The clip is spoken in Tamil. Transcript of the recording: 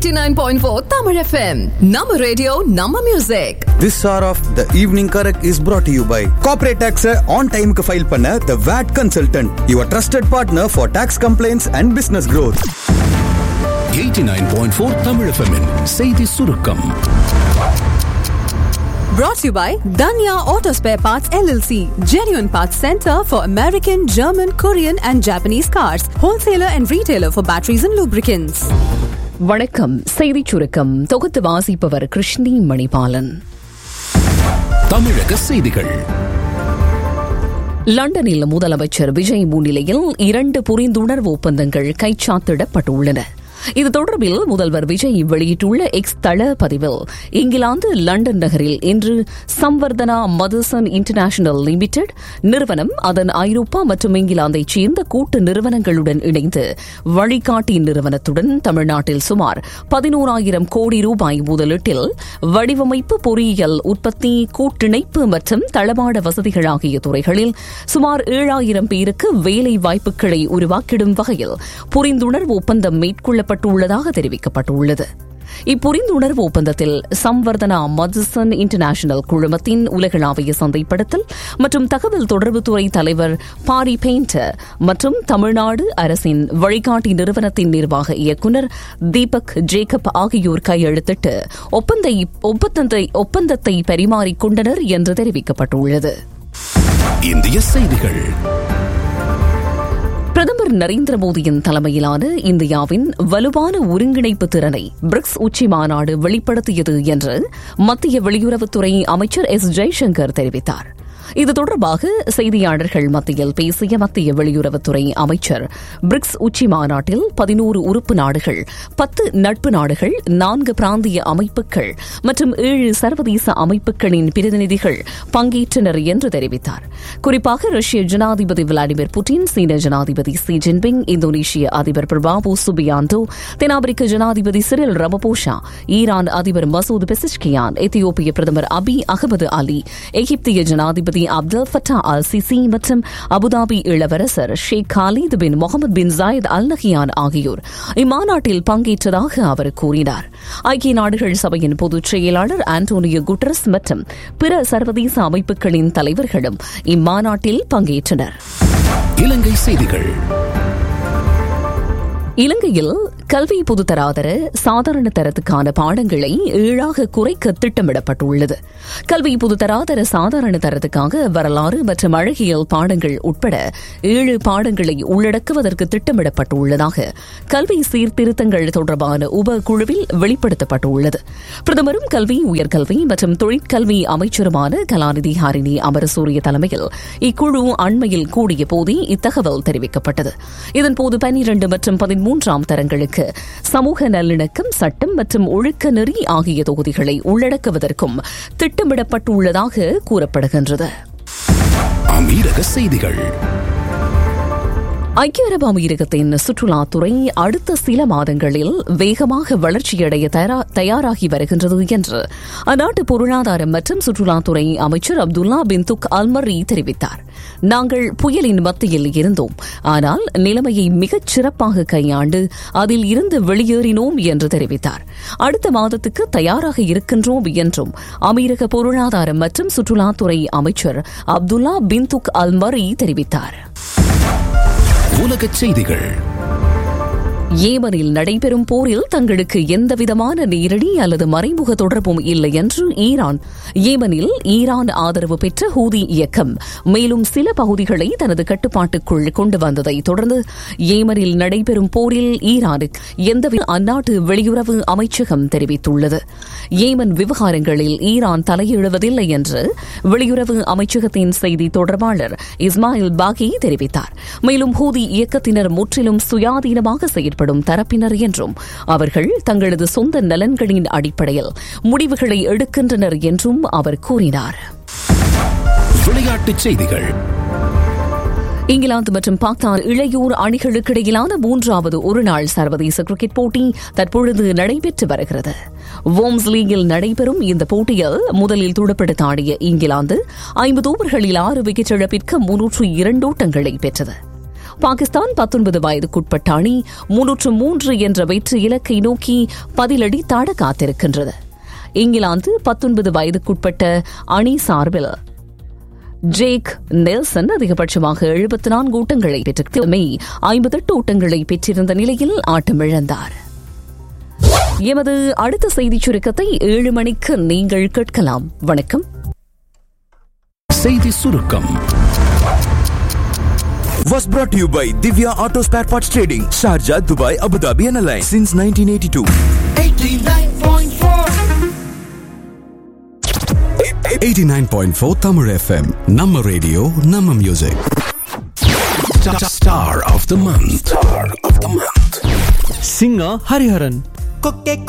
89.4 Tamil FM. Nama radio, Nama music. This hour of the evening correct is brought to you by Corporate Tax on time க்கு ஃபைல் பண்ண The VAT Consultant, your trusted partner for tax complaints and business growth. 89.4 Tamil FM -இன் செய்தி சுருக்கம் Brought to you by Danya Auto Spare Parts LLC. Genuine Parts Center for American, German, Korean and Japanese cars. Wholesaler and retailer for batteries and lubricants. வணக்கம் செய்திச் சுருக்கம் தொகுத்து வாசிப்பவர் கிருஷ்ணி மணிபாலன் தமிழக செய்திகள் லண்டனில் முதலமைச்சர் விஜய் முன்னிலையில் இரண்டு புரிந்துணர்வு ஒப்பந்தங்கள் கைச்சாத்திடப்பட்டுள்ளன இது தொடர்பில் முதல்வர் விஜய் வெளியிட்டுள்ள எக்ஸ் தள பதிவில் இங்கிலாந்து லண்டன் நகரில் இன்று சம்வர்தனா மதர்சன் இன்டர்நேஷனல் லிமிடெட் நிறுவனம் அதன் ஐரோப்பா மற்றும் இங்கிலாந்தைச் சேர்ந்த கூட்டு நிறுவனங்களுடன் இணைந்து வழிகாட்டி நிறுவனத்துடன் தமிழ்நாட்டில் சுமார் பதினோராயிரம் கோடி ரூபாய் முதலீட்டில் வடிவமைப்பு பொறியியல் உற்பத்தி கூட்டிணைப்பு மற்றும் தளபாட வசதிகள் ஆகிய துறைகளில் சுமார் ஏழாயிரம் பேருக்கு வேலை வாய்ப்புகளை உருவாக்கிடும் வகையில் புரிந்துணர்வு ஒப்பந்தம் மேற்கொள்ளப்பட்டுள்ளதாக தெரிவிக்கப்பட்டுள்ளது இப்புரிந்துணர்வு ஒப்பந்தத்தில் சம்வர்தனா மதுசன் இன்டர்நேஷனல் குழுமத்தின் உலகளாவிய சந்தைப்படுத்தல் மற்றும் தகவல் தொடர்புத்துறை தலைவர் பாரி பெயிண்டர் மற்றும் தமிழ்நாடு அரசின் வழிகாட்டி நிறுவனத்தின் நிர்வாக இயக்குநர் தீபக் ஜேக்கப் ஆகியோர் கையெழுத்திட்டு ஒப்பந்தை ஒப்பந்தத்தை ஒப்பந்தத்தை பரிமாறிக்கொண்டனர் என்று தெரிவிக்கப்பட்டுள்ளது இந்திய செய்திகள் பிரதமர் நரேந்திர மோடியின் தலைமையிலான இந்தியாவின் வலுவான ஒருங்கிணைப்பு திறனை பிரிக்ஸ் உச்சி மாநாடு வெளிப்படுத்தியது என்று மத்திய வெளியுறவுத்துறை அமைச்சர் எஸ் ஜெய்சங்கர் தெரிவித்தார் இது தொடர்பாக செய்தியாளர்கள் மத்தியில் பேசிய மத்திய வெளியுறவுத்துறை அமைச்சர் பிரிக்ஸ் உச்சி மாநாட்டில் பதினோரு உறுப்பு நாடுகள் பத்து நட்பு நாடுகள் நான்கு பிராந்திய அமைப்புகள் மற்றும் ஏழு சர்வதேச அமைப்புகளின் பிரதிநிதிகள் பங்கேற்றனர் என்று தெரிவித்தார் குறிப்பாக ரஷ்ய ஜனாதிபதி விளாடிமிர் புட்டின் சீன ஜனாதிபதி சி ஜின்பிங் இந்தோனேஷிய அதிபர் பிரபாபு சுபியாண்டோ தென்னாப்பிரிக்க ஜனாதிபதி சிறில் ரமபோஷா ஈரான் அதிபர் மசூத் பெசிஷ்கியான் எத்தியோப்பிய பிரதமர் அபி அகமது அலி எகிப்திய ஜனாதிபதி அப்துல் ஃபட்டா அல் சிசி மற்றும் அபுதாபி இளவரசர் Sheikh Khalid bin Mohammed bin Zayed al Nahyan ஆகியோர் இம்மாநாட்டில் பங்கேற்றதாக அவர் கூறினார் ஐக்கிய நாடுகள் சபையின் பொதுச் செயலாளர் ஆண்டோனியோ குட்ரஸ் மற்றும் பிற சர்வதேச அமைப்புகளின் தலைவர்களும் இம்மாநாட்டில் பங்கேற்றனர் இலங்கை செய்திகள் இலங்கையில் கல்வி பொதுத்தராதர சாதாரண தரத்துக்கான பாடங்களை ஏழாக குறைக்க திட்டமிடப்பட்டுள்ளது கல்வி பொதுத்தராதர சாதாரண தரத்துக்காக வரலாறு மற்றும் அழகியல் பாடங்கள் உட்பட ஏழு பாடங்களை உள்ளடக்குவதற்கு திட்டமிடப்பட்டுள்ளதாக கல்வி சீர்திருத்தங்கள் தொடர்பான உப குழுவில் வெளிப்படுத்தப்பட்டுள்ளது பிரதமரும் கல்வி உயர்கல்வி மற்றும் தொழிற்கல்வி அமைச்சருமான கலாநிதி ஹாரினி அமரசூரிய தலைமையில் இக்குழு அண்மையில் கூடிய போதே இத்தகவல் தெரிவிக்கப்பட்டது இதன்போது பனிரண்டு மற்றும் பதிமூன்றாம் தரங்களுக்கு சமூக நல்லிணக்கம் சட்டம் மற்றும் ஒழுக்க நெறி ஆகிய தொகுதிகளை உள்ளடக்குவதற்கும் திட்டமிடப்பட்டுள்ளதாக கூறப்படுகின்றது அமீரக செய்திகள் ஐக்கிய அரபு அமீரகத்தின் சுற்றுலாத்துறை அடுத்த சில மாதங்களில் வேகமாக வளர்ச்சியடைய தயாராகி வருகின்றது என்று அந்நாட்டு பொருளாதாரம் மற்றும் சுற்றுலாத்துறை அமைச்சர் அப்துல்லா பின் துக் அல்மரி தெரிவித்தார் நாங்கள் புயலின் மத்தியில் இருந்தோம் ஆனால் நிலைமையை மிகச் சிறப்பாக கையாண்டு அதில் இருந்து வெளியேறினோம் என்று தெரிவித்தார் அடுத்த மாதத்துக்கு தயாராக இருக்கின்றோம் என்றும் அமீரக பொருளாதாரம் மற்றும் சுற்றுலாத்துறை அமைச்சர் அப்துல்லா பின் துக் அல்மரி தெரிவித்தார் உலகச் செய்திகள் ஏமனில் நடைபெறும் போரில் தங்களுக்கு எந்தவிதமான நேரடி அல்லது மறைமுக தொடர்பும் இல்லை என்று ஈரான் ஏமனில் ஈரான் ஆதரவு பெற்ற ஹூதி இயக்கம் மேலும் சில பகுதிகளை தனது கட்டுப்பாட்டுக்குள் கொண்டு வந்ததை தொடர்ந்து ஏமனில் நடைபெறும் போரில் ஈரானுக்கு எந்தவித அந்நாட்டு வெளியுறவு அமைச்சகம் தெரிவித்துள்ளது ஏமன் விவகாரங்களில் ஈரான் தலையிடுவதில்லை என்று வெளியுறவு அமைச்சகத்தின் செய்தி தொடர்பாளர் இஸ்மாயில் பாகி தெரிவித்தார் மேலும் ஹூதி இயக்கத்தினர் முற்றிலும் சுயாதீனமாக செயற்படும் செயல்படும் தரப்பினர் என்றும் அவர்கள் தங்களது சொந்த நலன்களின் அடிப்படையில் முடிவுகளை எடுக்கின்றனர் என்றும் அவர் கூறினார் விளையாட்டுச் செய்திகள் இங்கிலாந்து மற்றும் பாகிஸ்தான் இளையோர் அணிகளுக்கு இடையிலான மூன்றாவது ஒருநாள் சர்வதேச கிரிக்கெட் போட்டி தற்பொழுது நடைபெற்று வருகிறது வோம்ஸ் லீகில் நடைபெறும் இந்த போட்டியில் முதலில் துடுப்படுத்த ஆடிய இங்கிலாந்து ஐம்பது ஓவர்களில் ஆறு விக்கெட் இழப்பிற்கு முன்னூற்று இரண்டு ஓட்டங்களை பெற்றது பாகிஸ்தான் பத்தொன்பது வயதுக்குட்பட்ட அணி முன்னூற்று மூன்று என்ற வெற்றி இலக்கை நோக்கி பதிலடி தாட காத்திருக்கின்றது இங்கிலாந்து பத்தொன்பது வயதுக்குட்பட்ட அணி சார்பில் ஜேக் நெல்சன் அதிகபட்சமாக எழுபத்தி நான்கு ஓட்டங்களை பெற்று மெய் ஐம்பத்தெட்டு ஓட்டங்களை பெற்றிருந்த நிலையில் ஆட்டமிழந்தார் எமது அடுத்த செய்திச் சுருக்கத்தை ஏழு மணிக்கு நீங்கள் கேட்கலாம் வணக்கம் செய்தி சுருக்கம் was brought to you by Divya Auto Spare Parts Trading, Sharjah, Dubai, Abu Dhabi and Alliance since 1982. 89.4 Tamil FM நம்ம ரேடியோ நம்ம music Star of the month. Star of the month. singer Hariharan.